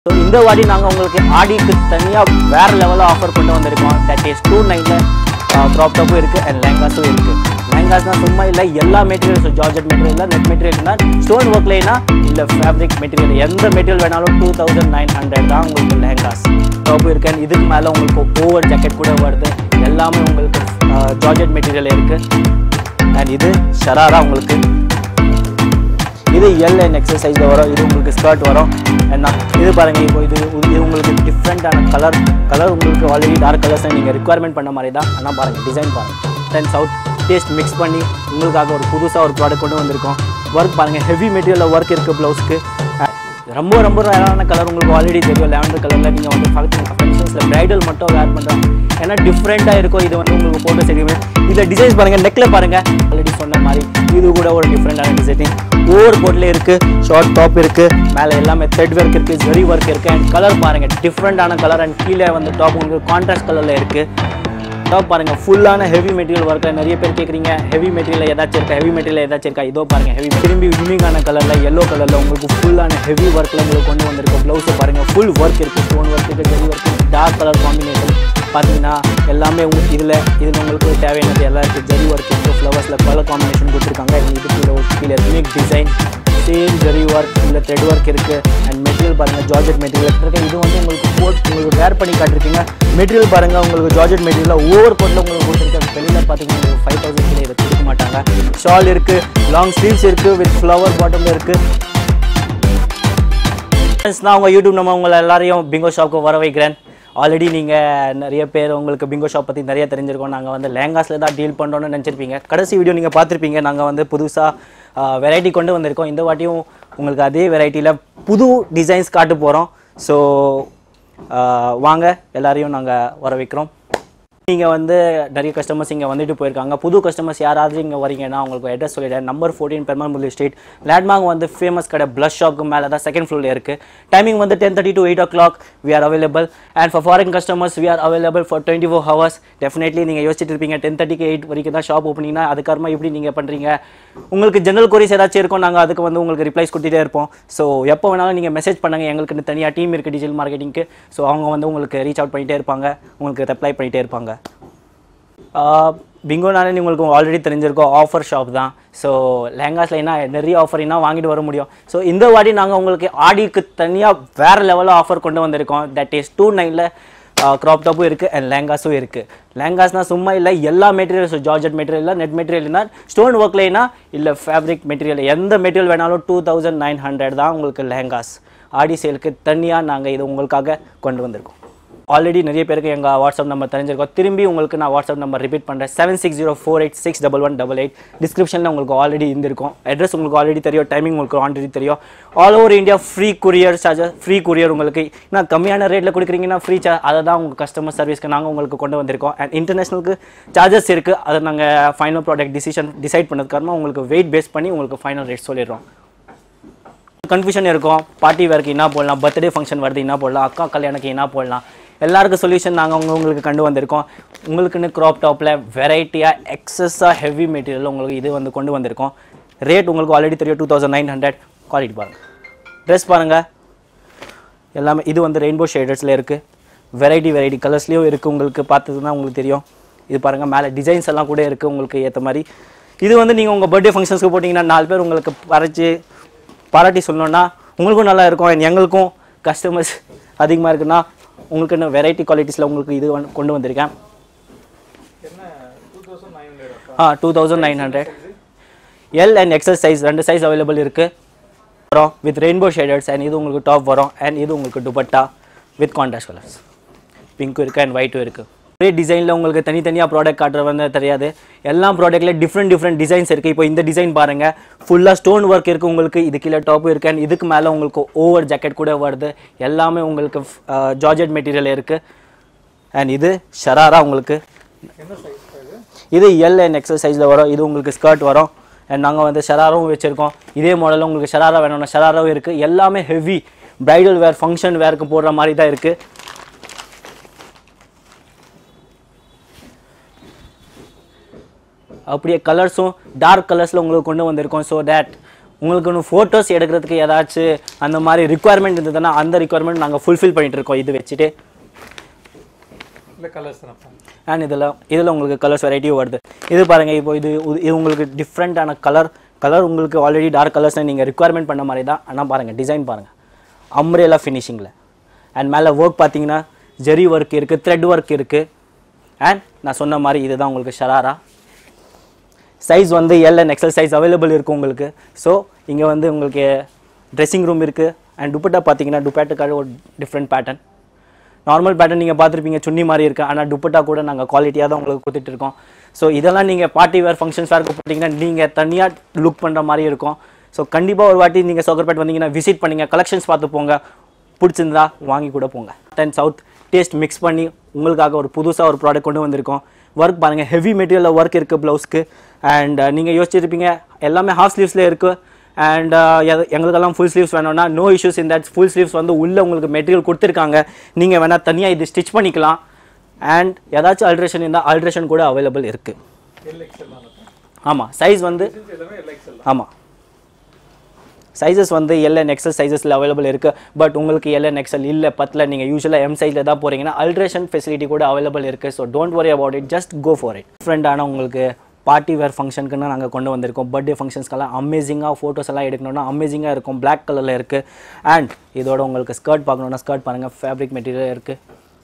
so இந்த வாட்டி நாங்கள் உங்களுக்கு ஆடிக்கு தனியாக வேறு லெவலில் ஆஃபர் கொண்டு வந்திருக்கோம் தட் இஸ் டூ நைனில் க்ராப் டாப்பும் இருக்குது அண்ட் லெங்காஸும் இருக்குது லெங்காஸ்னால் சும்மா இல்லை எல்லா மெட்டீரியல்ஸும் ஜார்ஜெட் மெட்டீரியல் நெட் மெட்டீரியல்னா ஸ்டோன் ஒர்க்லைனா இல்லை ஃபேப்ரிக் மெட்டீரியல் எந்த மெட்டீரியல் வேணாலும் டூ தௌசண்ட் நைன் ஹண்ட்ரட் தான் உங்களுக்கு லெஹங்காஸ் டாப் இருக்கு and இதுக்கு மேலே உங்களுக்கு ஓவர் ஜாக்கெட் கூட வருது எல்லாமே உங்களுக்கு ஜார்ஜெட் மெட்டீரியல் இருக்குது அண்ட் இது ஷராரா உங்களுக்கு இது எல் அண்ட் எக்ஸசைஸில் வரும் இது உங்களுக்கு ஸ்கர்ட் வரும் என்ன இது பாருங்கள் இப்போ இது இது உங்களுக்கு டிஃப்ரெண்ட்டான கலர் கலர் உங்களுக்கு ஆல்ரெடி டார்க் கலர்ஸ் நீங்கள் ரெக்குவயர்மெண்ட் பண்ண மாதிரி தான் ஆனால் பாருங்கள் டிசைன் பாருங்கள் தென் சவுத் டேஸ்ட் மிக்ஸ் பண்ணி உங்களுக்காக ஒரு புதுசாக ஒரு ப்ராடக்ட் கொண்டு வந்திருக்கோம் ஒர்க் பாருங்கள் ஹெவி மெட்டீரியலில் ஒர்க் இருக்குது ப்ளவுஸ்க்கு ரொம்ப ரொம்ப ரேரான கலர் உங்களுக்கு ஆல்ரெடி தெரியும் லேவண்டர் கலரில் நீங்கள் வந்து ஃபங்க்ஷன்ஸில் ப்ரைடல் மட்டும் வேர் பண்ணுறாங்க ஏன்னா டிஃப்ரெண்ட்டாக இருக்கும் இது வந்து உங்களுக்கு ஃபோட்டோ தெரியுமே இதில் டிசைன்ஸ் பாருங்கள் நெக்கில் பாருங்கள் ஆல்ரெடி சொன்ன மாதிரி இது கூட ஒரு டிஃப்ரெண்ட்டான டிசைனிங் ஓவர் கோட்ல இருக்குது ஷார்ட் டாப் இருக்குது மேலே எல்லாமே த்ரெட் ஒர்க் இருக்குது ஜரி ஒர்க் இருக்குது அண்ட் கலர் பாருங்கள் டிஃப்ரெண்ட்டான கலர் அண்ட் கீழே வந்து டாப் உங்களுக்கு கான்ட்ராஸ்ட் கலரில் இருக்குது டாப் பாருங்க ஃபுல்லான ஹெவி மெட்டீரியல் ஒர்க்கில் நிறைய பேர் கேட்குறீங்க ஹெவி மெட்டீரியல் ஏதாச்சும் இருக்கா ஹெவி மெட்டீரியல் ஏதாச்சும் இருக்கா இதோ பாருங்க ஹெவி திரும்பி யூனிக்கான கலரில் எல்லோ கலரில் உங்களுக்கு ஃபுல்லான ஹெவி ஒர்க்கில் உங்களுக்கு கொண்டு வந்திருக்கும் ப்ளவுஸை பாருங்க ஃபுல் ஒர்க் இருக்குது ஸ்டோன் ஒர்க் இருக்குது zari work dark colour combination பார்த்தீங்கன்னா எல்லாமே உங்களுக்கு இதில் இதில் உங்களுக்கு தேவையானது எல்லாம் இருக்குது ஜெரி ஒர்க் இருக்குது ஃப்ளவர்ஸில் கலர் காம்பினேஷன் கொடுத்துருக்காங்க இது கீழே கீழே unique design same zari work இல்லை த்ரெட் ஒர்க் இருக்குது அண்ட் மெட்டீரியல் பாருங்கள் ஜார்ஜெட் மெட்டீரியல் இருக்குது இது வந்து உங்களுக்கு போட் உங்களுக்கு வேர் பண்ணி காட்டிருக்கீங்க மெட்டீரியல் பாருங்கள் உங்களுக்கு ஜார்ஜெட் மெட்டீரியல் ஓவர் கோட்டில் உங்களுக்கு கொடுத்துருக்காங்க வெளியில் பார்த்தீங்கன்னா உங்களுக்கு ஃபைவ் தௌசண்ட் கிலோ இதை கொடுக்க மாட்டாங்க ஷால் இருக்குது லாங் ஸ்லீவ்ஸ் இருக்குது வித் ஃப்ளவர் பாட்டமில் இருக்குது நான் உங்கள் யூடியூப் நம்ம உங்களை எல்லாரையும் பிங்கோ ஷாப்புக்கு வர வைக்கிறேன் ஆல்ரெடி நீங்கள் நிறைய பேர் உங்களுக்கு பிங்கோ ஷாப் பற்றி நிறைய தெரிஞ்சிருக்கோம் நாங்கள் வந்து லேங்காஸில் தான் டீல் பண்ணுறோன்னு நினச்சிருப்பீங்க கடைசி வீடியோ நீங்கள் பார்த்துருப்பீங்க நாங்கள் வந்து புதுசாக வெரைட்டி கொண்டு வந்திருக்கோம் இந்த வாட்டியும் உங்களுக்கு அதே வெரைட்டியில் புது டிசைன்ஸ் காட்ட போகிறோம் ஸோ வாங்க எல்லாரையும் நாங்கள் வர வைக்கிறோம் நீங்கள் வந்து நிறைய கஸ்டமர்ஸ் இங்கே வந்துட்டு போயிருக்காங்க புது கஸ்டமர்ஸ் யாராவது இங்கே வரீங்கன்னா உங்களுக்கு அட்ரஸ் சொல்லிடுறேன் number fourteen Perumalmulli street landmark வந்து ஃபேமஸ் கடை ப்ளஷ் ஷாப்க்கு மேலே தான் செகண்ட் ஃப்ளோரில் இருக்குது டைமிங் வந்து ten thirty to eight o'clock we are available and for foreign customers we are available for twenty four hours definitely நீங்கள் யோசிச்சுட்டு இருப்பீங்க டென் தேர்ட்டிக்கு எயிட் வரைக்கும் தான் ஷாப் ஓப்பனிங்னா அதுக்கப்புறமா எப்படி நீங்கள் பண்ணுறீங்க உங்களுக்கு ஜெனரல் கொரிஸ் ஏதாச்சும் இருக்கும் நாங்கள் அதுக்கு வந்து உங்களுக்கு ரிப்ளைஸ் கொடுத்துட்டே இருப்போம் ஸோ எப்போ வேணாலும் நீங்கள் மெசேஜ் பண்ணுங்கள் எங்களுக்கு தனியாக டீம் இருக்குது டிஜிட்டல் மார்க்கெட்டிங்க்கு ஸோ அவங்க வந்து உங்களுக்கு ரீச் அவுட் பண்ணிகிட்டே இருப்பாங்க உங்களுக்கு ரிப்ளை பண்ணிகிட்டே இருப்பாங்க பிங்கோனாலே உங்களுக்கு ஆல்ரெடி தெரிஞ்சிருக்கோம் ஆஃபர் ஷாப் தான் ஸோ லெஹங்காஸில் என்ன நிறைய ஆஃபர் என்ன வாங்கிட்டு வர முடியும் ஸோ இந்த வாட்டி நாங்கள் உங்களுக்கு ஆடிக்கு தனியாக வேறு லெவலில் ஆஃபர் கொண்டு வந்திருக்கோம் தட் இஸ் டூ நைனில் க்ராப் டாப்பும் இருக்குது அண்ட் லெஹங்காஸும் இருக்குது லெஹங்காஸ்னால் சும்மா இல்லை எல்லா மெட்டீரியல்ஸும் ஜார்ஜெட் மெட்டீரியல் நெட் மெட்டீரியல்னா ஸ்டோன் ஒர்க்லைனா இல்லை ஃபேப்ரிக் மெட்டீரியல் எந்த மெட்டீரியல் வேணாலும் டூ தௌசண்ட் நைன் ஹண்ட்ரட் தான் உங்களுக்கு லெஹங்காஸ் ஆடி சேலுக்கு தனியாக நாங்கள் இது உங்களுக்காக கொண்டு வந்திருக்கோம் ஆல்ரெடி நிறைய பேருக்கு எங்கள் வாட்ஸ்அப் நம்பர் தெரிஞ்சிருக்கோம் திரும்பி உங்களுக்கு நான் வாட்ஸ்அப் நம்பர் ரிப்பீட் பண்ணுறேன் seven six zero four eight six double one double eight டிஸ்கிரிப்ஷனில் உங்களுக்கு ஆல்ரெடி இருந்திருக்கும் அட்ரஸ் உங்களுக்கு ஆல்ரெடி தெரியும் டைமிங் உங்களுக்கு ஆல்ரெடி தெரியும் all over India free courier charger free courier உங்களுக்கு நான் கம்மியான ரேட்டில் கொடுக்குறீங்கன்னா ஃப்ரீ சார்ஜ் அதை தான் உங்கள் கஸ்டமர் சர்வீஸ்க்கு நாங்கள் உங்களுக்கு கொண்டு வந்திருக்கோம் அண்ட் இன்டர்நேஷனலுக்கு சார்ஜஸ் இருக்குது அதை நாங்கள் ஃபைனல் ப்ராடக்ட் டிசிஷன் டிசைட் பண்ணதுக்கப்புறமா உங்களுக்கு வெயிட் பேஸ் பண்ணி உங்களுக்கு ஃபைனல் ரேட் சொல்லிடுறோம் கன்ஃபியூஷன் இருக்கும் பார்ட்டி வேர்க்கு என்ன போடலாம் பர்த்டே ஃபங்க்ஷன் வருது என்ன போடலாம் அக்கா கல்யாணத்துக்கு என்ன போடலாம் எல்லாருக்கும் சொல்யூஷன் நாங்கள் உங்க உங்களுக்கு கண்டு வந்திருக்கோம் உங்களுக்குன்னு க்ராப் டாப்பில் வெரைட்டியாக எக்ஸஸாக ஹெவி மெட்டீரியல் உங்களுக்கு இது வந்து கொண்டு வந்திருக்கோம் ரேட் உங்களுக்கு ஆல்ரெடி தெரியும் two thousand nine hundred quality பாருங்கள் ட்ரெஸ் பாருங்கள் எல்லாமே இது வந்து ரெயின்போ ஷேடர்ஸில் இருக்குது வெரைட்டி வெரைட்டி கலர்ஸ்லேயும் இருக்குது உங்களுக்கு பார்த்ததுன்னா உங்களுக்கு தெரியும் இது பாருங்கள் மேலே டிசைன்ஸ் எல்லாம் கூட இருக்குது உங்களுக்கு ஏற்ற மாதிரி இது வந்து நீங்கள் உங்கள் பர்த்டே ஃபங்க்ஷன்ஸ்க்கு போட்டிங்கன்னா நாலு பேர் உங்களுக்கு பறைச்சி பாராட்டி சொல்லணுன்னா உங்களுக்கும் நல்லா இருக்கும் and எங்களுக்கும் கஸ்டமர்ஸ் அதிகமாக இருக்குன்னா உங்களுக்கு இன்னும் வெரைட்டி குவாலிட்டிஸில் உங்களுக்கு இது வந்து கொண்டு வந்திருக்கேன் ah two thousand nine hundred L and XL size ரெண்டு சைஸ் அவைலபிள் இருக்குது வரும் வித் ரெயின்போ ஷேடர்ஸ் அண்ட் இது உங்களுக்கு டாப் வரும் அண்ட் இது உங்களுக்கு துப்பட்டா வித் கான்ட்ராஸ்ட் கலர்ஸ் பிங்க்கும் இருக்குது அண்ட் ஒயிட்டும் இருக்குது ஒரே டிசைனில் உங்களுக்கு தனித்தனியாக ப்ராடக்ட் காட்டுற வந்து தெரியாது எல்லா ப்ராடக்ட்டில் டிஃப்ரெண்ட் டிஃப்ரெண்ட் டிசைன்ஸ் இருக்குது இப்போ இந்த டிசைன் பாருங்கள் ஃபுல்லாக ஸ்டோன் ஒர்க் இருக்குது உங்களுக்கு இது கீழே டாப்பும் இருக்குது அண்ட் இதுக்கு மேலே உங்களுக்கு ஓவர் ஜாக்கெட் கூட வருது எல்லாமே உங்களுக்கு ஜார்ஜெட் மெட்டீரியல் இருக்குது அண்ட் இது ஷராரா உங்களுக்கு இது எல் அண்ட் எக்ஸல் சைஸில் வரும் இது உங்களுக்கு ஸ்கர்ட் வரும் அண்ட் நாங்கள் வந்து ஷராராவும் வச்சுருக்கோம் இதே மாடலில் உங்களுக்கு ஷராரா வேணும்னா ஷராராவும் இருக்குது எல்லாமே ஹெவி பிரைடல் வேர் ஃபங்க்ஷன் வேருக்கு போடுற மாதிரி தான் இருக்குது அப்படியே கலர்ஸும் டார்க் கலர்ஸில் உங்களுக்கு கொண்டு வந்திருக்கோம் ஸோ தேட் உங்களுக்கு ஒன்று ஃபோட்டோஸ் எடுக்கிறதுக்கு ஏதாச்சும் அந்த மாதிரி ரிக்குவயர்மெண்ட் இருந்ததுன்னா அந்த ரிக்குவயர்மெண்ட் நாங்கள் ஃபுல்ஃபில் பண்ணிட்டு இருக்கோம் இது வச்சுட்டு இல்லை கலர்ஸ் தானப்பா அண்ட் இதில் இதில் உங்களுக்கு கலர்ஸ் வெரைட்டியும் வருது இது பாருங்கள் இப்போ இது இது உங்களுக்கு டிஃப்ரெண்ட்டான கலர் கலர் உங்களுக்கு ஆல்ரெடி டார்க் கலர்ஸ் நீங்கள் ரிக்குவயர்மெண்ட் பண்ண மாதிரி தான் ஆனால் பாருங்கள் டிசைன் பாருங்கள் அம்ரேலா ஃபினிஷிங்கில் அண்ட் மேலே ஒர்க் பார்த்தீங்கன்னா ஜெரி ஒர்க் இருக்குது த்ரெட் ஒர்க் இருக்குது அண்ட் நான் சொன்ன மாதிரி இதுதான் உங்களுக்கு ஷராரா சைஸ் வந்து L and XL size available இருக்குது உங்களுக்கு ஸோ இங்கே வந்து உங்களுக்கு ட்ரெஸ்ஸிங் ரூம் இருக்குது அண்ட் துப்பட்டா பார்த்தீங்கன்னா துப்பேட்டுக்காக ஒரு டிஃப்ரெண்ட் பேட்டர்ன் நார்மல் பேட்டர்ன் நீங்கள் பார்த்துருப்பீங்க சுன்னி மாதிரி இருக்குது ஆனால் துப்பட்டா கூட நாங்கள் குவாலிட்டியாக தான் உங்களுக்கு கொடுத்துட்டு இருக்கோம் ஸோ இதெல்லாம் நீங்கள் பார்ட்டி வேர் ஃபங்க்ஷன்ஸ் வேறு போட்டிங்கன்னா நீங்கள் தனியாக லுக் பண்ணுற மாதிரி இருக்கும் ஸோ கண்டிப்பாக ஒரு வாட்டி நீங்கள் சோகர்பேட் வந்தீங்கன்னா விசிட் பண்ணுங்க கலெக்ஷன்ஸ் பார்த்து போங்க பிடிச்சிருந்தா வாங்கி கூட போங்க டென் சவுத் டேஸ்ட் மிக்ஸ் பண்ணி உங்களுக்காக ஒரு புதுசாக ஒரு ப்ராடக்ட் கொண்டு வந்திருக்கோம் ஒர்க் பாருங்கள் ஹெவி மெட்டீரியலில் ஒர்க் இருக்குது ப்ளவுஸ்க்கு அண்ட் நீங்கள் யோசிச்சிருப்பீங்க எல்லாமே ஹாஃப் ஸ்லீவ்ஸில் இருக்குது அண்ட் எங்களுக்கெல்லாம் ஃபுல் ஸ்லீவ்ஸ் வேணும்னா நோ இஷ்யூஸ் இந்த ஃபுல் ஸ்லீவ்ஸ் வந்து உள்ளே உங்களுக்கு மெட்டீரியல் கொடுத்துருக்காங்க நீங்கள் வேணால் தனியாக இது ஸ்டிச் பண்ணிக்கலாம் அண்ட் ஏதாச்சும் அல்ட்ரேஷன் இருந்தால் அல்ட்ரேஷன் கூட அவைலபிள் இருக்குது எல் எக்ஸ்எல் தானப்பா ஆமாம் சைஸ் வந்து எல்லாமே எல் எக்ஸ்எல் ஆமாம் சைஸஸ் வந்து எல்என் எக்ஸல் சைஸஸில் அவைலபிள் இருக்குது பட் உங்களுக்கு எல்என் எக்ஸல் இல்லை பத்தில் நீங்கள் யூஸ்வலாக எம் சைஸில் தான் போகிறீங்கன்னா அல்ட்ரேஷன் ஃபெசிலிட்டி கூட அவைலபிள் இருக்குது so don't worry about it just go for it டிஃப்ரெண்டான உங்களுக்கு பார்ட்டி வேர் ஃபங்க்ஷனுக்குன்னு நாங்கள் கொண்டு வந்திருக்கோம் பர்த்டே ஃபங்க்ஷன்ஸ்க்கெல்லாம் அமேசிங்காக ஃபோட்டோஸ் எல்லாம் எடுக்கணும்னா அமேசிங்காக இருக்கும் Black கலரில் இருக்குது அண்ட் இதோட உங்களுக்கு ஸ்கர்ட் பார்க்கணுன்னா ஸ்கர்ட் பாருங்கள் ஃபேப்ரிக் மெட்டீரியல் இருக்குது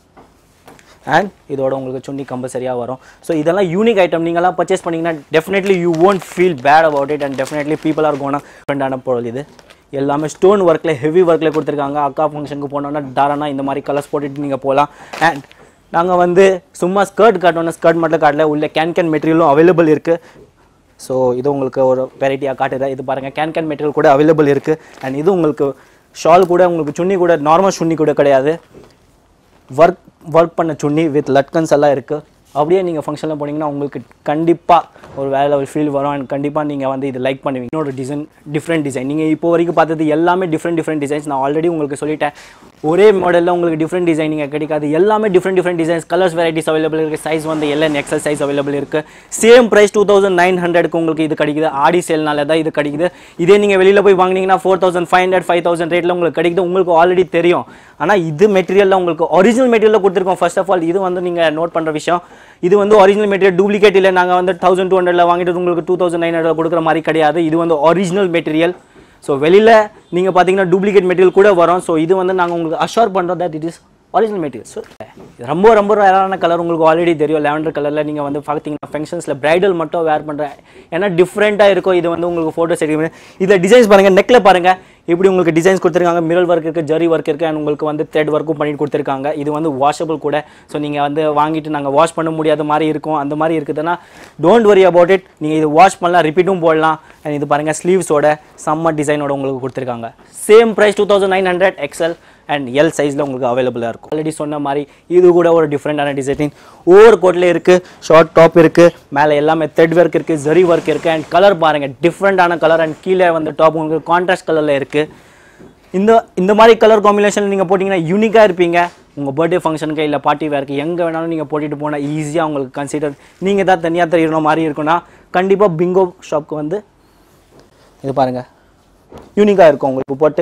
அண்ட் இதோட உங்களுக்கு சுன்னி கம்பல்சரியாக வரும் ஸோ இதெல்லாம் யூனிக் ஐட்டம் நீங்களாம் பர்ச்சேஸ் பண்ணிங்கன்னா definitely you won't feel bad about it and definitely people are gonna ஃப்ரெண்டான பொருள் இது எல்லாமே ஸ்டோன் ஒர்க்கில் ஹெவி ஒர்க்கில் கொடுத்துருக்காங்க அக்கா ஃபங்க்ஷனுக்கு போனோன்னா தாராளமாக இந்த மாதிரி கலர்ஸ் போட்டுட்டு நீங்கள் போகலாம் அண்ட் நாங்கள் வந்து சும்மா ஸ்கர்ட் காட்டோன்னா ஸ்கர்ட் மட்டும் காட்டல உள்ள கேன் கேன் மெட்டீரியலும் அவைலபிள் இருக்குது ஸோ இது உங்களுக்கு ஒரு வெரைட்டியாக காட்டுறேன் இது பாருங்கள் கேன் கேன் மெட்டீரியல் கூட அவைலபிள் இருக்குது அண்ட் இது உங்களுக்கு ஷால் கூட உங்களுக்கு சுன்னி கூட நார்மல் சுன்னி கூட கிடையாது ஒர்க் ஒர்க் பண்ண சுன்னி வித் லட்கன்ஸ் எல்லாம் இருக்குது அப்படியே நீங்கள் ஃபங்க்ஷனில் போனீங்கன்னா உங்களுக்கு கண்டிப்பாக ஒரு வேற லெவல் ஃபீல் வரும் அண்ட் கண்டிப்பாக நீங்கள் வந்து இது லைக் பண்ணுவீங்க இன்னொரு டிசைன் டிஃப்ரெண்ட் டிசைன் நீங்கள் இப்போ வரைக்கும் பார்த்தது எல்லாமே டிஃப்ரெண்ட் டிஃப்ரெண்ட் டிசைன்ஸ் நான் ஆல்ரெடி உங்களுக்கு சொல்லிட்டேன் ஒரே மாடலில் உங்களுக்கு டிஃப்ரெண்ட் டிசைன் நீங்கள் கிடைக்காது எல்லாமே different different designs colours varieties available இருக்குது சைஸ் வந்து எல்என் எக்ஸல் சைஸ் அவைலபிள் இருக்குது same price two thousand nine ஹண்ட்ரடுக்கு உங்களுக்கு இது கிடைக்குது ஆடி சேல்னால தான் இது கிடைக்குது இதே நீங்கள் வெளியில் போய் வாங்கினீங்கன்னா four thousand five hundred five thousand ரேட்டில் உங்களுக்கு கிடைக்குது உங்களுக்கு ஆல்ரெடி தெரியும் ஆனால் இது மெட்டீரியலில் உங்களுக்கு ஒரிஜினல் மெட்டீரியலில் கொடுத்துருக்கோம் ஃபர்ஸ்ட் ஆஃப் ஆல் இது வந்து நீங்கள் நோட் பண்ணுற விஷயம் இது வந்து ஒரிஜினல் மெட்டீரியல் டூப்ளிகேட் இல்லை நாங்கள் வந்து தௌசண்ட் டூ ஹண்ட்ரட்ல வாங்கிட்டு உங்களுக்கு டூ தௌசண்ட் நைன் ஹண்ட்ரட் கொடுக்குற மாதிரி கிடையாது இது வந்து ஒரிஜினல் மெட்டீரியல் ஸோ வெளியில் நீங்கள் பார்த்தீங்கன்னா டூப்ளிகேட் மெட்டீரியல் கூட வரும் ஸோ இது வந்து நாங்கள் உங்களுக்கு அஷோர் பண்ணுறோம் that it is original material so ரொம்ப ரொம்ப ரேரான கலர் உங்களுக்கு ஆல்ரெடி தெரியும் லேவண்டர் கலரில் நீங்கள் வந்து பார்த்தீங்கன்னா ஃபங்க்ஷன்ஸில் பிரைடல் மட்டும் வேர் பண்ணுறேன் ஏன்னா டிஃப்ரெண்ட்டாக இருக்கும் இது வந்து உங்களுக்கு ஃபோட்டோஸ் எடுக்க இதில் டிசைன்ஸ் பாருங்கள் நெக்கில் பாருங்கள் இப்படி உங்களுக்கு டிசைன்ஸ் கொடுத்துருக்காங்க மிரல் ஒர்க் இருக்குது ஜரி ஒர்க் இருக்குது அண்ட் உங்களுக்கு வந்து த்ரெட் ஒர்க்கும் பண்ணிட்டு கொடுத்துருக்காங்க இது வந்து வாஷபிள் கூட ஸோ நீங்கள் வந்து வாங்கிட்டு நாங்கள் வாஷ் பண்ண முடியாத மாதிரி இருக்கும் அந்த மாதிரி இருக்குதுன்னா டோன்ட் வரி அபவுட் இட் நீங்கள் இது வாஷ் பண்ணலாம் ரிப்பீட்டும் போடலாம் அண்ட் இது பாருங்கள் ஸ்லீவ்ஸோட செம்ம டிசைனோட உங்களுக்கு கொடுத்துருக்காங்க same price two thousand nine hundred XL and L சைஸில் உங்களுக்கு அவைலபிளாக இருக்கும் ஆல்ரெடி சொன்ன மாதிரி இது கூட ஒரு டிஃப்ரெண்டான டிசைன் ஓவர் கோட்டில் இருக்குது ஷார்ட் டாப் இருக்குது மேலே எல்லாமே த்ரெட் ஒர்க் இருக்குது ஜரி ஒர்க் இருக்குது அண்ட் கலர் பாருங்கள் டிஃப்ரெண்டான கலர் அண்ட் கீழே வந்து டாப் உங்களுக்கு கான்ட்ராஸ்ட் கலரில் இருக்குது இந்த இந்த மாதிரி கலர் காம்பினேஷன் நீங்கள் போட்டிங்கன்னா யூனிக்காக இருப்பீங்க உங்கள் பர்த்டே ஃபங்க்ஷனுக்கு இல்லை பார்ட்டி வேர்க்கு எங்கே வேணாலும் நீங்கள் போட்டுட்டு போனால் ஈஸியாக உங்களுக்கு கன்சிடர் நீங்கள் தான் தனியாக தெரியற மாதிரி இருக்குன்னா கண்டிப்பாக பிங்கோ ஷாப்க்கு வந்து இது பாருங்கள் யூனிக்காக இருக்கும் உங்களுக்கு போட்டு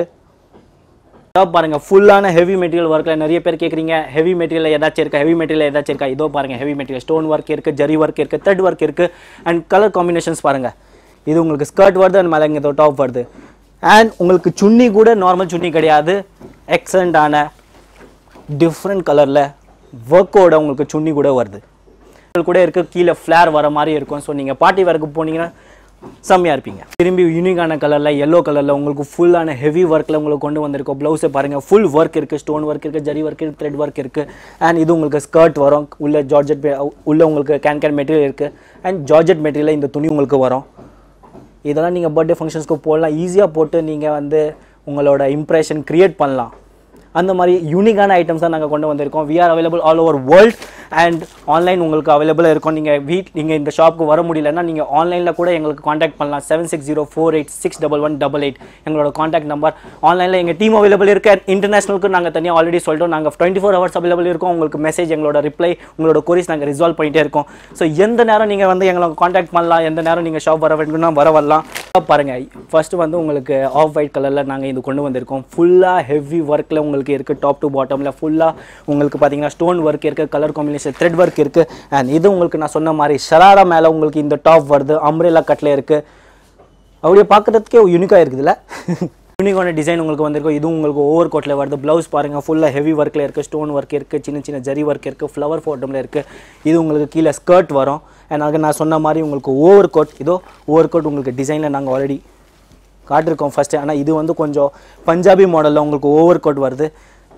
டாப் பாருங்க ஃபுல்லான ஹெவி மெட்டீரியல் ஒர்க்கில் நிறைய பேர் கேட்குறீங்க ஹெவி மெட்டீரியல் ஏதாச்சும் இருக்கா ஹெவி மெட்டீரியல் ஏதாச்சும் இருக்கா இதோ பாருங்க ஹெவி மெட்டீரியல் ஸ்டோன் ஒர்க் இருக்குது ஜரி ஒர்க் இருக்குது த்ரெட் ஒர்க் இருக்குது அண்ட் கலர் காம்பினேஷன்ஸ் பாருங்க இது உங்களுக்கு ஸ்கர்ட் வருது அண்ட் மேலே இங்கே டாப் வருது அண்ட் உங்களுக்கு சுன்னி கூட நார்மல் சுன்னி கிடையாது எக்ஸலண்டான டிஃப்ரெண்ட் கலரில் ஒர்க்கோட உங்களுக்கு சுன்னி கூட வருது கூட இருக்குது கீழே ஃப்ளேர் வர மாதிரி இருக்கும் ஸோ நீங்கள் பார்ட்டி வேருக்கு போனீங்கன்னா செம்மையாக இருப்பீங்க திரும்பி யூனிக்கான கலரில் எல்லோ கலரில் உங்களுக்கு ஃபுல்லான ஹெவி ஒர்க்கில் உங்களுக்கு கொண்டு வந்திருக்கோம் ப்ளவுஸை பாருங்கள் ஃபுல் ஒர்க் இருக்குது ஸ்டோன் ஒர்க் இருக்குது ஜரி ஒர்க் இருக்குது த்ரெட் ஒர்க் இருக்குது அண்ட் இது உங்களுக்கு ஸ்கர்ட் வரும் உள்ள ஜார்ஜெட் உள்ள உங்களுக்கு கேன் கேன் மெட்டீரியல் இருக்குது அண்ட் ஜார்ஜெட் மெட்டீரியலில் இந்த துணி உங்களுக்கு வரும் இதெல்லாம் நீங்கள் பர்த்டே ஃபங்க்ஷன்ஸ்க்கு போடலாம் ஈஸியாக போட்டு நீங்கள் வந்து உங்களோட இம்ப்ரெஷன் க்ரியேட் பண்ணலாம் அந்த மாதிரி யூனிக்கான ஐட்டம்ஸ் தான் நாங்கள் கொண்டு வந்திருக்கோம் we are available all over world and online உங்களுக்கு அவைலபிளாக இருக்கும் நீங்கள் வீட் நீங்கள் இந்த ஷாப்புக்கு வர முடியலன்னா நீங்கள் ஆன்லைனில் கூட எங்களுக்கு காண்டாக்ட் பண்ணலாம் seven six zero four eight six double one double eight எங்களோட காண்டாக்ட் நம்பர் ஆன்லைனில் எங்கள் டீம் அவைலபிள் இருக்கு இன்டர்நேஷனலுக்கு நாங்கள் தனியாக ஆல்ரெடி சொல்லிட்டோம் நாங்கள் டுவெண்ட்டி ஃபோர் ஹவர்ஸ் அவைலபிள் இருக்கும் உங்களுக்கு மெசேஜ் எங்களோட ரிப்ளை உங்களோட கொரிஸ் நாங்கள் ரிசால்வ் பண்ணிட்டே இருக்கோம் ஸோ எந்த நேரம் நீங்கள் வந்து எங்களை காண்டாக்ட் பண்ணலாம் எந்த நேரம் நீங்கள் ஷாப் வர வேண்டும்னா வர வரலாம் பாருங்க ஃபர்ஸ்ட் வந்து உங்களுக்கு ஆஃப் ஒயிட் கலரில் நாங்கள் இது கொண்டு வந்திருக்கோம் ஃபுல்லாக ஹெவி ஒர்க்கில் உங்களுக்கு இருக்குது டாப் டு பாட்டமில் ஃபுல்லாக உங்களுக்கு பார்த்தீங்கன்னா ஸ்டோன் ஒர்க் இருக்குது கலர் காம்பினேஷன் த்ரெட் ஒர்க் இருக்குது அண்ட் இது உங்களுக்கு நான் சொன்ன மாதிரி ஷராரா மேலே உங்களுக்கு இந்த டாப் வருது அம்ரேலா கட்டில் இருக்குது அப்படியே பார்க்குறதுக்கே யூனிக்காக இருக்குதுல்ல யூனிக்கான டிசைன் உங்களுக்கு வந்திருக்கும் இதுவும் உங்களுக்கு ஓவர் கோட்டில் வருது ப்ளவுஸ் பாருங்கள் ஃபுல்லாக ஹெவி ஒர்க்கில் இருக்குது ஸ்டோன் ஒர்க் இருக்குது சின்ன சின்ன ஜரி ஒர்க் இருக்குது ஃப்ளவர் ஃபோட்டமில் இருக்குது இது உங்களுக்கு கீழே ஸ்கர்ட் வரும் அண்ட் அதுக்கு நான் சொன்ன மாதிரி உங்களுக்கு ஓவர் கோட் இதோ ஓவர் கோட் உங்களுக்கு டிசைனில் நாங்கள் ஆல்ரெடி காட்டிருக்கோம் ஃபஸ்ட்டு ஆனால் இது வந்து கொஞ்சம் பஞ்சாபி மாடலில் உங்களுக்கு ஓவர் கோட் வருது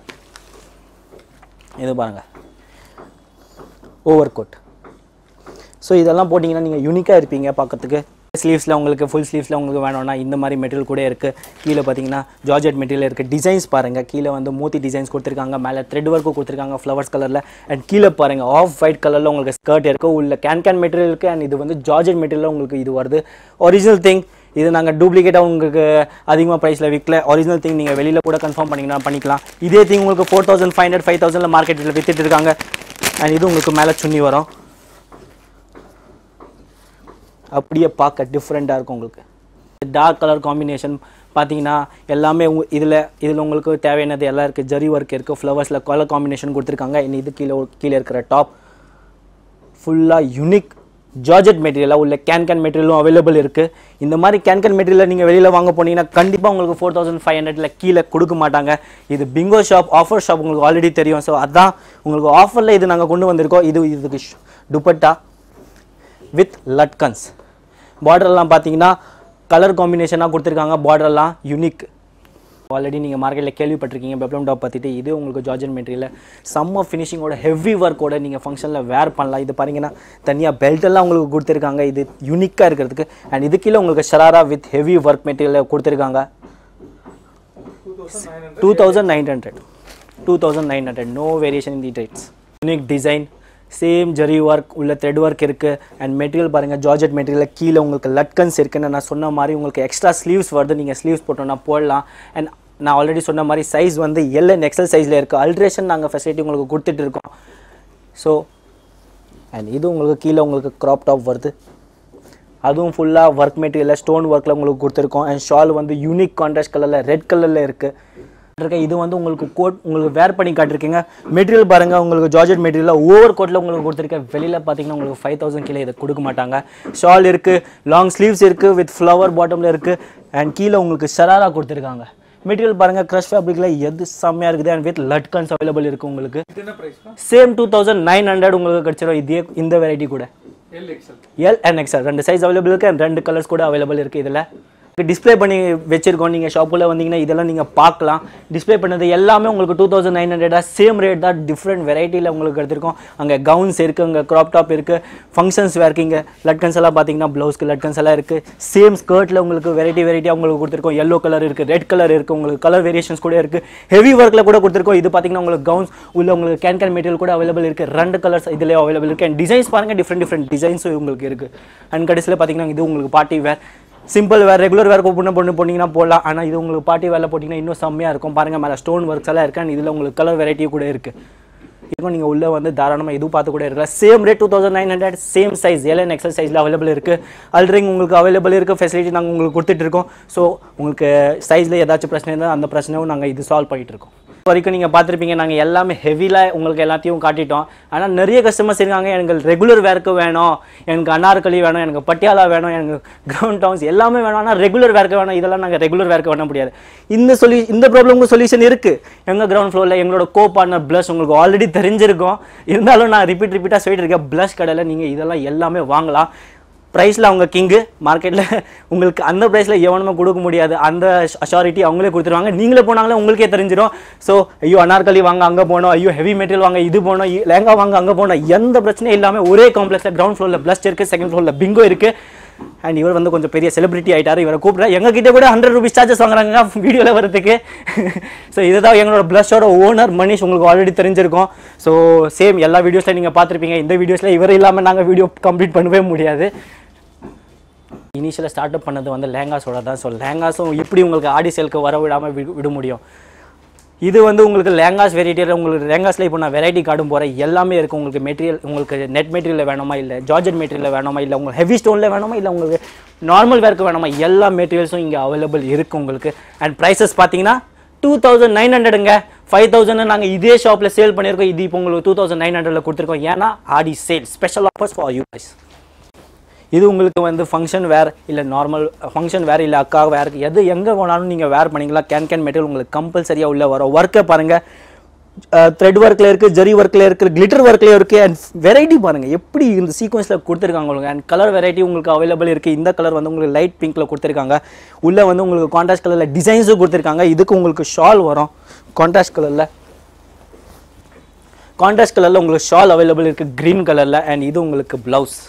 இது பாருங்கள் ஓவர் கோட் ஸோ இதெல்லாம் போட்டிங்கன்னா நீங்கள் யூனிக்காக இருப்பீங்க பார்க்கறதுக்கு ஸ்லீவ்ஸில் உங்களுக்கு ஃபுல் ஸ்லீவ்ஸில் உங்களுக்கு வேணும்னா இந்த மாதிரி மெட்டீரியல் கூட இருக்குது கீழே பார்த்தீங்கன்னா ஜார்ஜெட் மெட்டீரியல் இருக்குது டிசைன்ஸ் பாருங்கள் கீழே வந்து மோத்தி டிசைன்ஸ் கொடுத்துருக்காங்க மேலே த்ரெட் ஒர்க்கும் கொடுத்துருக்காங்க ஃப்ளவர்ஸ் கலரில் அண்ட் கீழே பாருங்கள் ஆஃப் ஒயிட் கலரில் உங்களுக்கு ஸ்கர்ட் இருக்குது உள்ள கேன் கேன் மெட்டீரியல் இருக்குது அண்ட் இது வந்து ஜார்ஜெட் மெட்டீரியல் உங்களுக்கு இது வருது ஒரிஜினல் திங் இது நாங்கள் டூப்ளிகேட்டாக உங்களுக்கு அதிகமாக ப்ரைஸில் விற்கல ஒரிஜினல் திங் நீங்கள் வெளியில் கூட கன்ஃபார்ம் பண்ணிங்கன்னா பண்ணிக்கலாம் இதே திங் உங்களுக்கு four thousand five hundred five தௌசண்டில் மார்க்கெட்டில் வித்துட்டு இருக்காங்க அண்ட் இது உங்களுக்கு மேலே சுன்னி வரும் அப்படியே பார்க்க டிஃப்ரெண்ட்டாக இருக்கும் உங்களுக்கு டார்க் கலர் காம்பினேஷன் பார்த்தீங்கன்னா எல்லாமே இதில் இதில் உங்களுக்கு தேவையானது எல்லாம் இருக்குது ஜரி ஒர்க் இருக்குது ஃப்ளவர்ஸில் கலர் காம்பினேஷன் கொடுத்துருக்காங்க இனி இது கீழே கீழே இருக்கிற டாப் ஃபுல்லாக யூனிக் ஜார்ஜெட் மெட்டீரியலாக உள்ள கேன் கேன் மெட்டீரியலும் அவைலபிள் இருக்குது இந்த மாதிரி கேன் கேன் மெட்டீரியல் நீங்கள் வெளியில் வாங்க போனீங்கன்னா கண்டிப்பாக உங்களுக்கு ஃபோர் தௌசண்ட் ஃபைவ் ஹண்ட்ரட்ல கீழே கொடுக்க மாட்டாங்க இது பிங்கோ ஷாப் ஆஃபர் ஷாப் உங்களுக்கு ஆல்ரெடி தெரியும் ஸோ அதான் உங்களுக்கு ஆஃபரில் இது நாங்கள் கொண்டு வந்திருக்கோம் இது இதுக்கு ஷ்- துப்பட்டா வித் லட்கன்ஸ் பார்டர்லாம் பார்த்தீங்கன்னா கலர் காம்பினேஷனாக கொடுத்துருக்காங்க பார்டர்லாம் யூனிக் ஆல்ரெடி நீங்கள் மார்க்கெட்டில் கேள்விப்பட்டிருக்கீங்க பெப்ளம் டாப் பார்த்துட்டு இது உங்களுக்கு ஜார்ஜன் மெட்டீரியல் செம்ம ஃபினிஷிங்கோட ஹெவி ஒர்க்கோட நீங்கள் ஃபங்க்ஷனில் வேர் பண்ணலாம் இது பாருங்கன்னா தனியாக பெல்ட் எல்லாம் உங்களுக்கு கொடுத்துருக்காங்க இது யூனிக்காக இருக்கிறதுக்கு அண்ட் இது கீழே உங்களுக்கு sharara with heavy work material கொடுத்துருக்காங்க two thousand nine 2900 hundred 2900 no variation in the rates unique design same zari work உள்ள த்ரெட் ஒர்க் இருக்குது அண்ட் மெட்டீரியல் பாருங்கள் ஜார்ஜெட் மெட்டீரியல் கீழே உங்களுக்கு லட்கன்ஸ் இருக்குன்னு நான் சொன்ன மாதிரி உங்களுக்கு எக்ஸ்ட்ரா ஸ்லீவ்ஸ் வருது நீங்கள் ஸ்லீவ்ஸ் போட்டோன்னா போடலாம் அண்ட் நான் ஆல்ரெடி சொன்ன மாதிரி சைஸ் வந்து எல் அண்ட் எக்ஸல் சைஸில் இருக்குது அல்ட்ரேஷன் நாங்கள் ஃபெசிலிட்டி உங்களுக்கு கொடுத்துட்டு இருக்கோம் ஸோ அண்ட் இது உங்களுக்கு கீழே உங்களுக்கு க்ராப் டாப் வருது அதுவும் ஃபுல்லாக ஒர்க் மெட்டீரியலில் ஸ்டோன் ஒர்க்கில் உங்களுக்கு கொடுத்துருக்கோம் அண்ட் ஷால் வந்து யூனிக் கான்ட்ராஸ்ட் கலரில் ரெட் கலரில் இருக்குது இருக்க இது வந்து உங்களுக்கு கோட் உங்களுக்கு வேர் பண்ணி காட்டிருக்கீங்க மெட்டீரியல் பாருங்கள் உங்களுக்கு ஜார்ஜெட் மெட்டீரியல் ஓவர் கோட்டில் உங்களுக்கு கொடுத்துருக்கேன் வெளியில் பார்த்தீங்கன்னா உங்களுக்கு ஃபைவ் தௌசண்ட் கீழே இதை கொடுக்க மாட்டாங்க ஷால் இருக்குது லாங் ஸ்லீவ்ஸ் இருக்குது வித் ஃப்ளவர் பாட்டமில் இருக்குது அண்ட் கீழே உங்களுக்கு ஷராரா கொடுத்துருக்காங்க மெட்டீரியல் பாருங்கள் க்ரஷ் ஃபேப்ரிக்கில் எது செம்மையாக இருக்குது அண்ட் வித் லட்கன்ஸ் அவைலபிள் இருக்குது உங்களுக்கு இது என்ன ப்ரைஸ்ப்பா same two thousand nine hundred உங்களுக்கு கிடச்சிரும் இதே இந்த வெரைட்டி கூட L XL L and XL ரெண்டு சைஸ் அவைலபிள் இருக்குது அண்ட் ரெண்டு கலர்ஸ் கூட அவைலபிள் இருக்குது இதில் டிஸ்ப்ளே பண்ணி வச்சிருக்கோம் நீங்கள் ஷாப்பில் வந்தீங்கன்னா இதெல்லாம் நீங்கள் பார்க்கலாம் டிஸ்ப்ளே பண்ணது எல்லாமே உங்களுக்கு டூ தௌசண்ட் நைன் ஹண்ட்ரடாக சேம் ரேட் தான் டிஃப்ரெண்ட் வெரைட்டியில் உங்களுக்கு எடுத்திருக்கோம் அங்கே கவுன்ஸ் இருக்குது அங்கே க்ராப் டாப் இருக்குது ஃபங்க்ஷன்ஸ் வேர்க்கு இங்கே லட்கன்ஸ் எல்லாம் பார்த்தீங்கன்னா ப்ளவுஸ்க்கு லட்கன்ஸ் எல்லாம் இருக்குது சேம் ஸ்கர்ட்டில் உங்களுக்கு வெரைட்டி வெரைட்டியாக உங்களுக்கு கொடுத்துருக்கோம் yellow கலர் இருக்குது ரெட் கலர் இருக்குது உங்களுக்கு கலர் வேரியேஷன்ஸ் கூட இருக்குது ஹெவி ஒர்க்கில் கூட கொடுத்துருக்கோம் இது பார்த்தீங்கன்னா உங்களுக்கு கவுன்ஸ் உள்ள உங்களுக்கு கேன் கேன் மெட்டீரியல் கூட அவைலபிள் இருக்குது ரெண்டு கலர்ஸ் இதில் அவைலபிள் இருக்குது அண்ட் டிசைன்ஸ் பாருங்கள் டிஃப்ரெண்ட் டிஃப்ரெண்ட் டிசைன்ஸும் உங்களுக்கு இருக்குது அண்ட் கடைசியில் பார்த்தீங்கன்னா இது உங்களுக்கு party wear simple wear regular wear பொண்ணு பொண்ணு போட்டிங்கன்னா போடலாம் ஆனால் இது உங்களுக்கு பார்ட்டி வேரில் போட்டிங்கன்னா இன்னும் செம்மையாக இருக்கும் பாருங்கள் மேலே ஸ்டோன் ஒர்க்ஸ் எல்லாம் இருக்கு அண்ட் இதில் உங்களுக்கு கலர் வெரைட்டி கூட இருக்குது இதுக்கும் நீங்கள் உள்ளே வந்து தாராளமாக இது பார்த்து கூட இருக்கலாம் same rate two thousand nine hundred same size L and XL சைஸில் அவைலபிள் இருக்குது அல்ட்ரிங் உங்களுக்கு அவைலபிள் இருக்குது ஃபெசிலிட்டி நாங்கள் உங்களுக்கு கொடுத்துட்டு இருக்கோம் ஸோ உங்களுக்கு சைஸில் ஏதாச்சும் பிரச்சனை இருந்தால் அந்த பிரச்சனையும் நாங்கள் இது சால்வ் பண்ணிட்டு இருக்கோம் இப்போ வரைக்கும் நீங்கள் பார்த்துருப்பீங்க நாங்கள் எல்லாமே ஹெவியில் உங்களுக்கு எல்லாத்தையும் காட்டிட்டோம் ஆனால் நிறைய கஸ்டமர்ஸ் இருக்காங்க எனக்கு ரெகுலர் வேர்க்கு வேணும் எனக்கு அனார்கலி வேணும் எனக்கு பட்டியாலா வேணும் எனக்கு கிரவுண்ட் டவுன்ஸ் எல்லாமே வேணும் ஆனால் ரெகுலர் வேர்க்கு வேணும் இதெல்லாம் நாங்கள் ரெகுலர் வேர்க்கு பண்ண முடியாது இந்த சொல்லி இந்த ப்ராப்ளமுக்கு சொல்யூஷன் இருக்குது எங்கள் கிரவுண்ட் ஃப்ளோரில் எங்களோட கோ பார்ட்னர் ப்ளஸ் உங்களுக்கு ஆல்ரெடி தெரிஞ்சிருக்கும் இருந்தாலும் நான் ரிப்பீட் ரிப்பீட்டாக சொல்லிட்டு இருக்கேன் ப்ளஸ் கடையில் நீங்கள் இதெல்லாம் எல்லாமே வாங்கலாம் ப்ரைஸில் அவங்க கிங்கு மார்க்கெட்டில் உங்களுக்கு அந்த ப்ரைஸில் எவனுமே கொடுக்க முடியாது அந்த அஷாரிட்டி அவங்களே கொடுத்துருவாங்க நீங்களே போனாங்களே உங்களுக்கே தெரிஞ்சிடும் ஸோ ஐயோ அனார்கலி வாங்க அங்கே போனோம் ஐயோ ஹெவி மெட்டீரியல் வாங்க இது போனோம் இ- லேங்கா வாங்க அங்கே போனோம் எந்த பிரச்சனையும் இல்லாமல் ஒரே காம்ப்ளெக்ஸில் கிரவுண்ட் ஃப்ளோரில் ப்ளஸ்ட் இருக்குது செகண்ட் ஃப்ளோரில் பிங்கோ இருக்குது அண்ட் இவர் வந்து கொஞ்சம் பெரிய செலிபிரிட்டி ஆயிட்டாரு இவரை கூப்பிட்றேன் எங்க கிட்ட கூட ஹண்ட்ரட் ருபீஸ் சார்ஜஸ் வாங்குறாங்க வீடியோவில் வரதுக்கு ஸோ இதுதான் எங்களோட ப்ளஷோட ஓனர் மனிஷ் உங்களுக்கு ஆல்ரெடி தெரிஞ்சிருக்கும் ஸோ சேம் எல்லா வீடியோஸில் நீங்கள் பார்த்துருப்பீங்க இந்த வீடியோஸில் இவர் இல்லாமல் நாங்கள் வீடியோ கம்ப்ளீட் பண்ணவே முடியாது இனிஷியலாக ஸ்டார்ட் அப் பண்ணது வந்து லேங்காஸோட தான் ஸோ லேங்காஸும் எப்படி உங்களுக்கு ஆடி சேலுக்கு வர விடாமல் விட விட முடியும் இது வந்து உங்களுக்கு லேங்காஸ் வெரைட்டியில் உங்களுக்கு லேங்காஸில் இப்போ நான் வெரைட்டி கார்டும் போகிறேன் எல்லாமே இருக்குது உங்களுக்கு மெட்டீரியல் உங்களுக்கு நெட் மெட்டீரியல் வேணுமா இல்லை ஜார்ஜட் மெட்டீரியல் வேணுமா இல்லை உங்களுக்கு ஹெவி ஸ்டோனில் வேணுமா இல்லை உங்களுக்கு நார்மல் வேர்க்கு வேணுமா எல்லா மெட்டீரியல்ஸும் இங்கே அவைலபிள் இருக்குது உங்களுக்கு அண்ட் ப்ரைஸஸ் பார்த்தீங்கன்னா டூ தௌசண்ட் நைன் ஹண்ட்ரடுங்க ஃபைவ் தௌசண்ட் நாங்கள் இதே ஷாப்பில் சேல் பண்ணியிருக்கோம் இது இப்போ உங்களுக்கு டூ தௌசண்ட் நைன் ஹண்ட்ரடில் கொடுத்துருக்கோம் ஏன்னா Aadi sale special offers for you guys இது உங்களுக்கு வந்து ஃபங்க்ஷன் வேர் இல்லை நார்மல் ஃபங்க்ஷன் வேர் இல்லை அக்கா வேர் எது எங்கே வேணாலும் நீங்கள் வேர் பண்ணிக்கலாம் கேன் கேன் மெட்டீரியல் உங்களுக்கு கம்பல்சரியாக உள்ள வரும் ஒர்க்கை பாருங்கள் த்ரெட் ஒர்க்கில் இருக்குது ஜரி ஒர்க்கில் இருக்குது கிளிட்டர் ஒர்க்கில் இருக்குது அண்ட் வெரைட்டி பாருங்கள் எப்படி இந்த சீக்வன்ஸில் கொடுத்துருக்காங்க உங்களுக்கு அண்ட் கலர் வெரைட்டி உங்களுக்கு அவைலபிள் இருக்குது இந்த கலர் வந்து உங்களுக்கு லைட் பிங்க்கில் கொடுத்துருக்காங்க உள்ளே வந்து உங்களுக்கு கான்ட்ராஸ்ட் கலரில் டிசைன்ஸும் கொடுத்துருக்காங்க இதுக்கு உங்களுக்கு ஷால் வரும் கான்ட்ராஸ்ட் கலரில் கான்ட்ராஸ்ட் கலரில் உங்களுக்கு ஷால் அவைலபிள் இருக்குது க்ரீன் கலரில் அண்ட் இது உங்களுக்கு ப்ளவுஸ்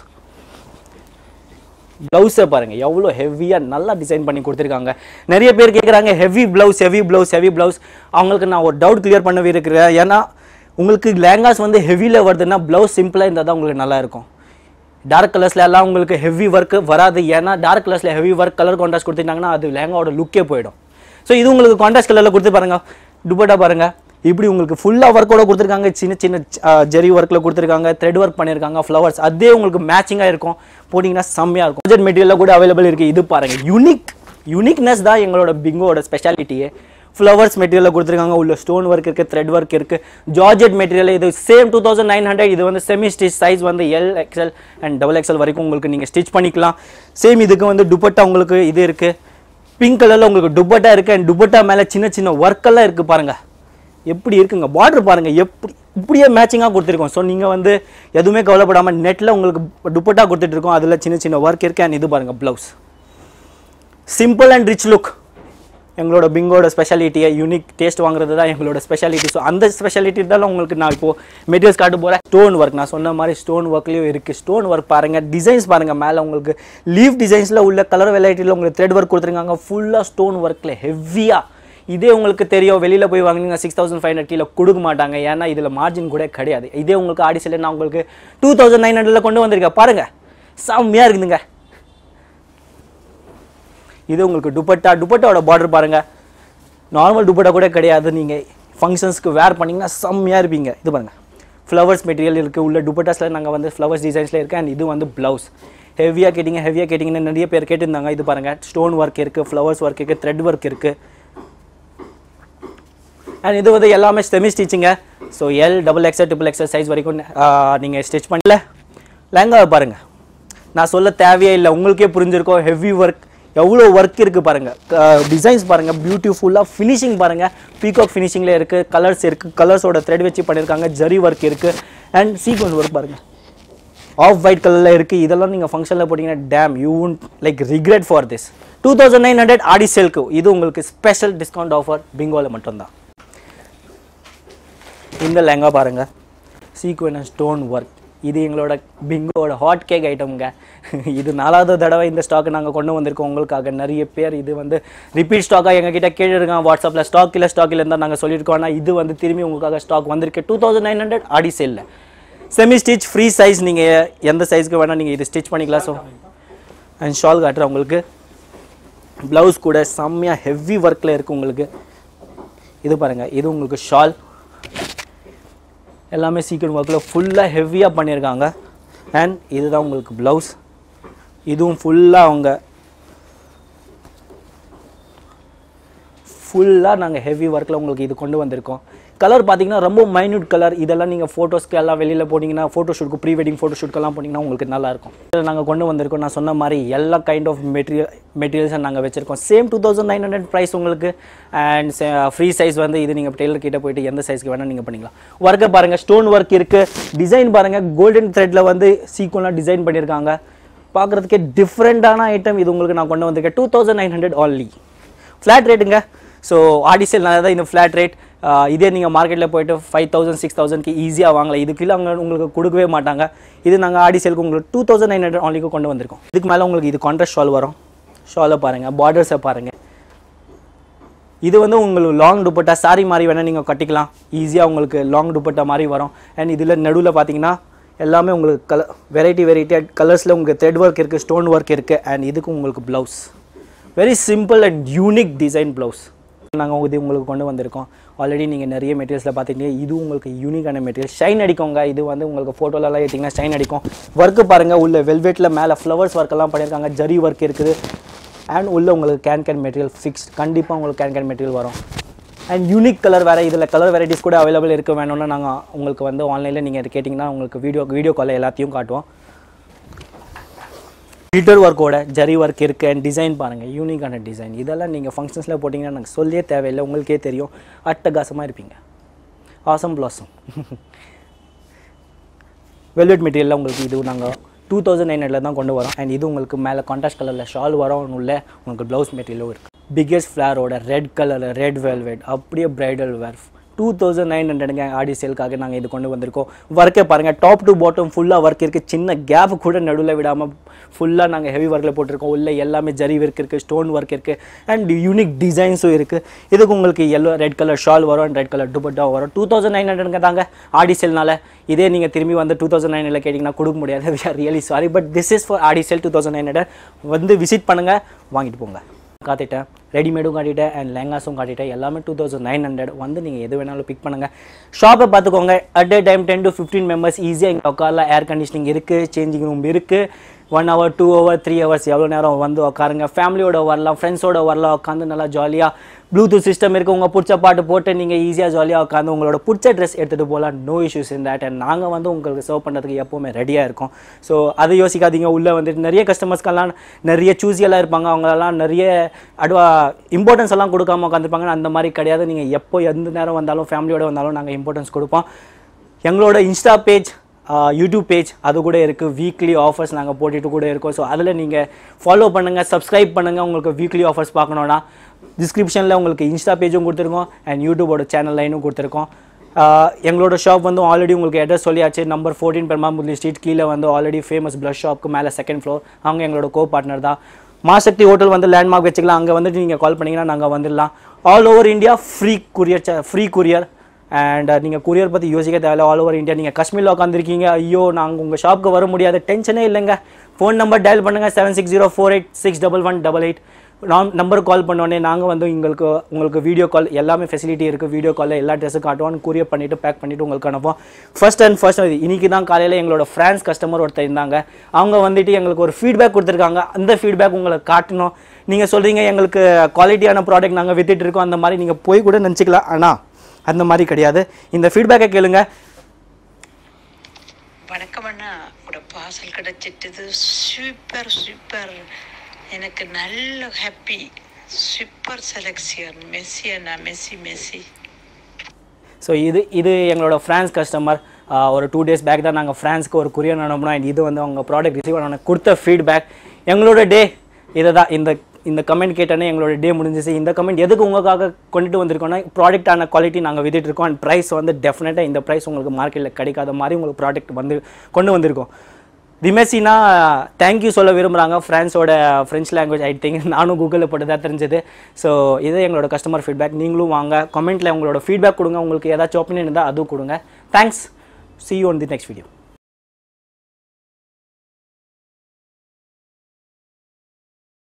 ப்ளவுஸை பாருங்க எவ்வளோ ஹெவியாக நல்லா டிசைன் பண்ணி கொடுத்துருக்காங்க நிறைய பேர் கேட்குறாங்க heavy blouse heavy blouse heavy blouse அவங்களுக்கு நான் ஒரு டவுட் கிளியர் பண்ணவே இருக்கிறேன் ஏன்னா உங்களுக்கு லேங்காஸ் வந்து ஹெவியில் வருதுன்னா ப்ளவுஸ் சிம்பிளாக இருந்தால் தான் உங்களுக்கு நல்லா இருக்கும் டார்க் கலர்ஸ்ல எல்லாம் உங்களுக்கு ஹெவி ஒர்க் வராது ஏன்னா டார்க் கலர்ஸில் ஹெவி ஒர்க் கலர் கான்ட்ராஸ்ட் கொடுத்துட்டாங்கன்னா அது லேங்காவோட லுக்கே போயிடும் ஸோ இது உங்களுக்கு கான்ட்ராஸ்ட் கலரில் கொடுத்து பாருங்க துப்பட்டா பாருங்க இப்படி உங்களுக்கு ஃபுல்லாக ஒர்க்கோட கொடுத்துருக்காங்க சின்ன சின்ன ஜெரி ஒர்க்கில் கொடுத்துருக்காங்க த்ரெட் ஒர்க் பண்ணியிருக்காங்க ஃப்ளவர்ஸ் அதே உங்களுக்கு மேட்சிங்காக இருக்கும் போட்டிங்கன்னா செம்மையாக இருக்கும் பட்ஜெட் மெட்டீரியலில் கூட அவைலபிள் இருக்குது இது பாருங்க யூனிக் யூனிக்னஸ் தான் எங்களோட பிங்கோட ஸ்பெஷாலிட்டியே ஃப்ளவர்ஸ் மெட்டீரியலில் கொடுத்துருக்காங்க உள்ள ஸ்டோன் ஒர்க் இருக்குது த்ரெட் ஒர்க் இருக்குது ஜார்ஜெட் மெட்டீரியல் இது same two thousand nine hundred இது வந்து செமி ஸ்டிச் சைஸ் வந்து L XL and double XL வரைக்கும் உங்களுக்கு நீங்கள் ஸ்டிச் பண்ணிக்கலாம் சேம் இதுக்கு வந்து துப்பட்டா உங்களுக்கு இது இருக்குது பிங்க் கலரில் உங்களுக்கு துப்பட்டா இருக்குது அண்ட் துப்பட்டா மேலே சின்ன சின்ன ஒர்க்கெல்லாம் இருக்குது பாருங்கள் எப்படி இருக்குங்க பார்டர் பாருங்கள் எப்படி இப்படியே மேட்சிங்காக கொடுத்துருக்கோம் ஸோ நீங்கள் வந்து எதுவுமே கவலைப்படாமல் நெட்டில் உங்களுக்கு துப்பட்டா கொடுத்துட்ருக்கோம் அதில் சின்ன சின்ன ஒர்க் இருக்குது அண்ட் இது பாருங்கள் blouse simple and rich look எங்களோட பிங்கோட ஸ்பெஷாலிட்டியை யூனிக் டேஸ்ட் வாங்குறது தான் எங்களோட ஸ்பெஷாலிட்டி ஸோ அந்த ஸ்பெஷாலிட்டி தான் உங்களுக்கு நான் இப்போ மெட்டீரியல்ஸ் காட்ட போகிறேன் ஸ்டோன் ஒர்க் நான் சொன்ன மாதிரி ஸ்டோன் ஒர்க்லேயும் இருக்குது ஸ்டோன் ஒர்க் பாருங்கள் டிசைன்ஸ் பாருங்கள் மேலே உங்களுக்கு லீஃப் டிசைன்ஸில் உள்ள கலர் வெரைட்டியில் உங்களுக்கு த்ரெட் ஒர்க் கொடுத்துருக்காங்க ஃபுல்லாக ஸ்டோன் ஒர்க்கில் ஹெவியாக இதே உங்களுக்கு தெரியும் வெளியில் போய் வாங்கினீங்க சிக்ஸ் தௌசண்ட் ஃபைவ் ஹண்ட்ரட் கீழே கொடுக்க மாட்டாங்க ஏன்னா இதில் மார்ஜின் கூட கிடையாது இதே உங்களுக்கு ஆடி செல்ல நான் உங்களுக்கு டூ தௌசண்ட் நைன் ஹண்ட்ரடில் கொண்டு வந்திருக்கேன் பாருங்கள் செம்மையாக இருக்குதுங்க இது உங்களுக்கு துப்பட்டா துப்பட்டாவோட பார்டர் பாருங்கள் நார்மல் துப்பட்டா கூட கிடையாது நீங்கள் ஃபங்க்ஷன்ஸ்க்கு வேர் பண்ணிங்கன்னா செம்மையாக இருப்பீங்க இது பாருங்கள் ஃப்ளவர்ஸ் மெட்டீரியல் இருக்குது உள்ள துப்பட்டாஸில் நாங்கள் வந்து ஃப்ளவர்ஸ் டிசைன்ஸில் இருக்குது அண்ட் இது வந்து ப்ளவுஸ் ஹெவியாக கேட்டிங்க ஹெவியாக கேட்டிங்கன்னு நிறைய பேர் கேட்டிருந்தாங்க இது பாருங்கள் ஸ்டோன் ஒர்க் இருக்குது ஃப்ளவர்ஸ் ஒர்க் இருக்குது த்ரெட் ஒர்க் இருக்குது அண்ட் இது வந்து எல்லாமே செமி ஸ்டிச்சிங்க so L double XL triple XL size வரைக்கும் நீங்கள் ஸ்டிச் பண்ணல லெங்காவை பாருங்கள் நான் சொல்ல தேவையே இல்லை உங்களுக்கே புரிஞ்சிருக்கோம் ஹெவி ஒர்க் எவ்வளோ ஒர்க் இருக்குது பாருங்கள் டிசைன்ஸ் பாருங்கள் பியூட்டிஃபுல்லாக ஃபினிஷிங் பாருங்கள் பீகாக் ஃபினிஷிங்கில் இருக்குது கலர்ஸ் இருக்குது கலர்ஸோட த்ரெட் வச்சு பண்ணியிருக்காங்க ஜரி ஒர்க் இருக்குது அண்ட் சீக்வன்ஸ் ஒர்க் பாருங்கள் ஆஃப் ஒயிட் கலரில் இருக்குது இதெல்லாம் நீங்கள் ஃபங்க்ஷனில் போட்டிங்கன்னா damn you won't like regret for this two thousand nine hundred Aadi சேல்க்கு இது உங்களுக்கு ஸ்பெஷல் டிஸ்கவுண்ட் ஆஃபர் பிங்கோவில் மட்டும்தான் இந்த லெங்கா பாருங்க சீக்வன் ஸ்டோன் ஒர்க் இது எங்களோட பிங்கோட ஹாட் கேக் ஐட்டம்ங்க இது நாலாவது தடவை இந்த ஸ்டாக் நாங்கள் கொண்டு வந்திருக்கோம் உங்களுக்காக நிறைய பேர் இது வந்து ரிப்பீட் ஸ்டாக்காக எங்ககிட்ட கேட்டு இருக்காங்க வாட்ஸ்அப்பில் ஸ்டாக் இல்லை ஸ்டாக் இல்லைன்னு தான் நாங்கள் சொல்லியிருக்கோம் ஆனால் இது வந்து திரும்பி உங்களுக்காக ஸ்டாக் வந்திருக்கு two thousand nine hundred Aadi சேலில் செமி ஸ்டிச் ஃப்ரீ சைஸ் நீங்கள் எந்த சைஸ்க்கு வேணால் நீங்கள் இது ஸ்டிச் பண்ணிக்கலாம் ஸோ அண்ட் ஷால் காட்டுறேன் உங்களுக்கு ப்ளவுஸ் கூட செம்மையாக ஹெவி ஒர்க்கில் இருக்குது உங்களுக்கு இது பாருங்கள் இது உங்களுக்கு ஷால் எல்லாமே சீக்கிரம் ஒர்க்கில் ஃபுல்லாக ஹெவியாக பண்ணியிருக்காங்க அண்ட் இதுதான் உங்களுக்கு ப்ளவுஸ் இதுவும் ஃபுல்லாக அவங்க ஃபுல்லாக நாங்கள் ஹெவி ஒர்க்கில் உங்களுக்கு இது கொண்டு வந்திருக்கோம் கலர் பார்த்தீங்கன்னா ரொம்ப மைன்யூட் கலர் இதெல்லாம் நீங்கள் ஃபோட்டோஸ்க்கு எல்லாம் வெளியில் போனீங்கன்னா ஃபோட்டோ ஷூட்க்கு ப்ரீ வெட்டிங் ஃபோட்டோ ஷூட்க்கெல்லாம் போனீங்கன்னா உங்களுக்கு நல்லாயிருக்கும் இதில் நாங்கள் கொண்டு வந்திருக்கோம் நான் சொன்ன மாதிரி எல்லா கைண்ட் ஆஃப் மெட்டீரியல் மெட்டீரியல்ஸை நாங்கள் வச்சுருக்கோம் same two thousand nine hundred price உங்களுக்கு அண்ட் ஃப்ரீ சைஸ் வந்து இது நீங்கள் டெய்லர் கிட்ட போயிட்டு எந்த சைஸ்க்கு வேணால் நீங்கள் பண்ணிக்கலாம் ஒர்க்கை பாருங்கள் ஸ்டோன் ஒர்க் இருக்குது டிசைன் பாருங்கள் கோல்டன் த்ரெட்டில் வந்து சீக்வலாக டிசைன் பண்ணியிருக்காங்க பார்க்குறதுக்கே டிஃப்ரெண்ட்டான ஐட்டம் இது உங்களுக்கு நான் கொண்டு வந்திருக்கேன் two thousand nine hundred only flat ரேட்டுங்க ஸோ ஆடிசேல் நான் தான் இந்த ஃப்ளாட் ரேட் இதே நீங்கள் மார்க்கெட்டில் போயிட்டு ஃபைவ் தௌசண்ட் சிக்ஸ் தௌசண்ட்க்கு ஈஸியாக வாங்கலாம் இதுக்குள்ள அவங்க உங்களுக்கு கொடுக்கவே மாட்டாங்க இது நாங்கள் ஆடிசேலுக்கு உங்களுக்கு டூ தௌசண்ட் நைன் ஹண்ட்ரட் ஆன்லிக்கு கொண்டு வந்திருக்கோம் இதுக்கு மேலே உங்களுக்கு இது கான்ட்ராஸ்ட் ஷால் வரும் ஷாலை பாருங்கள் பார்டர்ஸை பாருங்கள் இது வந்து உங்களுக்கு லாங் துப்பட்டா சாரி மாதிரி வேணால் நீங்கள் கட்டிக்கலாம் ஈஸியாக உங்களுக்கு லாங் துப்பட்டா மாதிரி வரும் அண்ட் இதில் நடுவில் பார்த்தீங்கன்னா எல்லாமே உங்களுக்கு கலர் வெரைட்டி வெரைட்டியாக கலர்ஸில் உங்களுக்கு த்ரெட் ஒர்க் இருக்குது ஸ்டோன் ஒர்க் இருக்குது அண்ட் இதுக்கு உங்களுக்கு blouse very simple and unique design blouse நாங்கள் இது உங்களுக்கு கொண்டு வந்திருக்கோம் ஆல்ரெடி நீங்கள் நிறைய மெட்டீரியல்ஸில் பார்த்துக்கிட்டீங்க இது உங்களுக்கு யூனிக்கான மெட்டீரியல் ஷைன் அடிக்குங்க இது வந்து உங்களுக்கு ஃபோட்டோலலாம் எடுத்திங்கன்னா ஷைன் அடிக்கும் ஒர்க்கு பாருங்கள் உள்ள வெல்வெட்டில் மேலே ஃப்ளவர்ஸ் ஒர்க்கெல்லாம் பண்ணியிருக்காங்க ஜரி ஒர்க் இருக்குது அண்ட் உள்ள உங்களுக்கு கேன் கேன் மெட்டீரியல் ஃபிக்ஸ் கண்டிப்பாக உங்களுக்கு கேன் கேன் மெட்டீரியல் வரும் அண்ட் யூனிக் கலர் வேறு இதில் கலர் வெரைட்டிஸ் கூட அவைலபிள் இருக்க வேணும்னா நாங்கள் உங்களுக்கு வந்து ஆன்லைனில் நீங்கள் கேட்டிங்கன்னா உங்களுக்கு வீடியோ வீடியோ காலில் எல்லாத்தையும் காட்டுவோம் glitter ஒர்க்கோட ஜரி ஒர்க் இருக்குது அண்ட் டிசைன் பாருங்கள் யூனிக்கான டிசைன் இதெல்லாம் நீங்கள் ஃபங்க்ஷன்ஸில் போட்டிங்கன்னா எனக்கு சொல்லியே தேவையில்லை உங்களுக்கே தெரியும் அட்டகாசமாக இருப்பீங்க ஆசம் பிளாசம் வெல்வெட் மெட்டீரியலில் உங்களுக்கு இது நாங்கள் டூ தௌசண்ட் நைன் ஹண்ட்ரட் தான் கொண்டு வரோம் அண்ட் இது உங்களுக்கு மேலே கான்ட்ராஸ்ட் கலரில் ஷால் வரும் உள்ள உங்களுக்கு ப்ளவுஸ் மெட்டீரியலும் இருக்குது பிக்கெஸ்ட் ஃப்ளாரோட ரெட் கலரில் ரெட் வெல்வெட் அப்படியே bridal wear two thousand nine ஹண்ட்ரடுங்க ஆடி சேலுக்காக நாங்கள் இது கொண்டு வந்திருக்கோம் ஒர்க்கே பாருங்கள் டாப் டு பாட்டம் ஃபுல்லாக ஒர்க் இருக்குது சின்ன கேப் கூட நடுவில் விடாமல் ஃபுல்லாக நாங்கள் ஹெவி ஒர்க்கில் போட்டிருக்கோம் உள்ள எல்லாமே ஜரி ஒர்க் இருக்குது ஸ்டோன் ஒர்க் இருக்குது அண்ட் யூனிக் டிசைன்ஸும் இருக்குது இதுக்கு உங்களுக்கு எல்லோ ரெட் கலர் ஷால் வரும் அண்ட் ரெட் கலர் துப்பட்டா வரும் டூ தௌசண்ட் நைன் ஹண்ட்ரடுங்க தாங்க ஆடி சேல்னால இதே நீங்கள் திரும்பி வந்து டூ தௌசண்ட் நைனில் கேட்டிங்கன்னா கொடுக்க முடியாது we are really sorry but this is for Aadi sale two thousand nine hundred வந்து விசிட் பண்ணுங்கள் வாங்கிட்டு போங்க காட்டிட்டேன் ரெடிமேடும் காட்டிட்டேன் அண்ட் லெஹங்காஸும் காட்டிட்டேன் எல்லாமே டூ தௌசண்ட் நைன் ஹண்ட்ரட் வந்து நீங்கள் எது வேணாலும் பிக் பண்ணுங்கள் ஷாப்பை பார்த்துக்கோங்க at a time ten to fifteen members ஈஸியாக இங்கே உட்காரலாம் ஏர் கண்டிஷனிங் இருக்குது சேஞ்சிங் ரூம் இருக்குது one hour two hour three hours எவ்வளோ நேரம் வந்து உட்காருங்க ஃபேமிலியோட வரலாம் ஃப்ரெண்ட்ஸோட வரலாம் உட்காந்து நல்லா ஜாலியாக ப்ளூடூத் சிஸ்டம் இருக்குது உங்கள் பிடிச்ச பாட்டு போட்டு நீங்கள் ஈஸியாக ஜாலியாக உட்காந்து உங்களோட பிடிச்ச ட்ரெஸ் எடுத்துகிட்டு போகலாம் no issues in that and நாங்கள் வந்து உங்களுக்கு சர்வ் பண்ணுறதுக்கு எப்போவுமே ரெடியாக இருக்கோம் ஸோ அதை யோசிக்காதீங்க உள்ளே வந்துட்டு நிறைய கஸ்டமர்ஸ்க்கெல்லாம் நிறைய சூஸியெல்லாம் இருப்பாங்க அவங்களெல்லாம் நிறைய அட்வா இம்பார்ட்டன்ஸ் எல்லாம் கொடுக்காம உட்காந்துருப்பாங்க அந்த மாதிரி கிடையாது நீங்கள் எப்போ எந்த நேரம் வந்தாலும் ஃபேமிலியோட வந்தாலும் நாங்கள் இம்பார்ட்டன்ஸ் கொடுப்போம் எங்களோட இன்ஸ்டா பேஜ் யூடியூப் பேஜ் அது கூட இருக்குது வீக்லி ஆஃபர்ஸ் நாங்கள் போட்டுட்டு கூட இருக்கோம் ஸோ அதில் நீங்கள் ஃபாலோ பண்ணுங்கள் சப்ஸ்கிரைப் பண்ணுங்கள் உங்களுக்கு வீக்லி ஆஃபர்ஸ் பார்க்கணுன்னா டிஸ்கிரிப்ஷனில் உங்களுக்கு இன்ஸ்டா பேஜும் கொடுத்துருக்கோம் அண்ட் யூடியூபோட சேனல் லைனும் கொடுத்துருக்கோம் ஆஹ் எங்களோட ஷாப் வந்து ஆல்ரெடி உங்களுக்கு அட்ரஸ் சொல்லியாச்சு நம்பர் ஃபோர்டீன் பெருமாமுல்லி ஸ்ட்ரீட் கீழே வந்து ஆல்ரெடி ஃபேமஸ் ப்ளஷ் ஷாப்க்கு மேலே செகண்ட் ஃப்ளோர் அவங்க எங்களோட கோ பார்ட்னர் தான் மாசக்தி ஹோட்டல் வந்து லேண்ட்மார்க் வச்சுக்கலாம் அங்கே வந்துட்டு நீங்கள் கால் பண்ணிங்கன்னா நாங்கள் வந்துடலாம் all over India free courier free courier and நீங்கள் குரியர் பற்றி யோசிக்க தேவையில்ல ஆல் ஓவர் இந்தியா நீங்கள் காஷ்மீரில் உட்காந்துருக்கீங்க ஐயோ நாங்கள் உங்கள் ஷாப்புக்கு வர முடியாது டென்ஷனே இல்லைங்க ஃபோன் நம்பர் டயல் பண்ணுங்கள் seven six zero four eight six double one double eight நான் நம்பர் கால் பண்ணோடனே நாங்கள் வந்து உங்களுக்கு உங்களுக்கு வீடியோ கால் எல்லாமே ஃபெசிலிட்டி இருக்குது வீடியோ காலில் எல்லா ட்ரெஸ்ஸும் காட்டுவோம் கூரியர் பண்ணிவிட்டு பேக் பண்ணிவிட்டு உங்களுக்கு அனுப்புவோம் ஃபர்ஸ்ட் அண்ட் ஃபர்ஸ்ட் இன்னைக்கு தான் காலையில் எங்களோட ஃப்ரான்ஸ் கஸ்டமர் ஒருத்தர் இருந்தாங்க அவங்க வந்துட்டு எங்களுக்கு ஒரு ஃபீட்பேக் கொடுத்துருக்காங்க அந்த ஃபீட்பேக் உங்களுக்கு காட்டணும் நீங்கள் சொல்கிறீங்க எங்களுக்கு குவாலிட்டியான ப்ராடக்ட் நாங்கள் வித்துட்டு இருக்கோம் அந்த மாதிரி நீங்கள் போய் கூட நினச்சிக்கலாம் ஆனால் அந்த மாதிரி கிடையாது இந்த ஃபீட்பேக்கை கேளுங்க வணக்கம் அண்ணா உங்களோட பார்சல் கிடைச்சிட்டது சூப்பர் சூப்பர் எனக்கு நல்ல ஹாப்பி சூப்பர் செலெக்ஷன் மெஸ்ஸி அண்ணா மெஸ்ஸி மெஸ்ஸி ஸோ இது இது எங்களோட ஃப்ரான்ஸ் கஸ்டமர் ஒரு டூ டேஸ் பேக் தான் நாங்கள் ஃப்ரான்ஸ்க்கு ஒரு கொரியர் அனுப்பினோம் and இது வந்து அவங்க ப்ராடக்ட் ரிசீவ் பண்ண கொடுத்த ஃபீட்பேக் எங்களோட டே இதை தான் இந்த இந்த கமெண்ட் கேட்டோன்னே எங்களோட டே முடிஞ்சிச்சு இந்த கமெண்ட் எதுக்கு உங்களுக்காக கொண்டுட்டு வந்திருக்கோம்னா ப்ராடக்டான குவாலிட்டி நாங்கள் வித்துட்டு இருக்கோம் அண்ட் ப்ரைஸ் வந்து டெஃபினட்டாக இந்த ப்ரைஸ் உங்களுக்கு மார்க்கெட்டில் கிடைக்காத மாதிரி உங்களுக்கு ப்ராடக்ட் வந்து கொண்டு வந்திருக்கோம் திமெசினா தேங்க்யூ சொல்ல விரும்புகிறாங்க ஃப்ரான்ஸோட ஃப்ரெஞ்ச் லாங்குவேஜ் ஐ திங்க் நானும் கூகுளில் போட்டு தான் தெரிஞ்சது ஸோ இது எங்களோட கஸ்டமர் ஃபீட்பேக் நீங்களும் வாங்க கமெண்ட்டில் உங்களோட ஃபீட்பேக் கொடுங்க உங்களுக்கு ஏதாச்சும் ஒப்பீனியன் இருந்தால் அதுவும் கொடுங்க thanks see you on the next video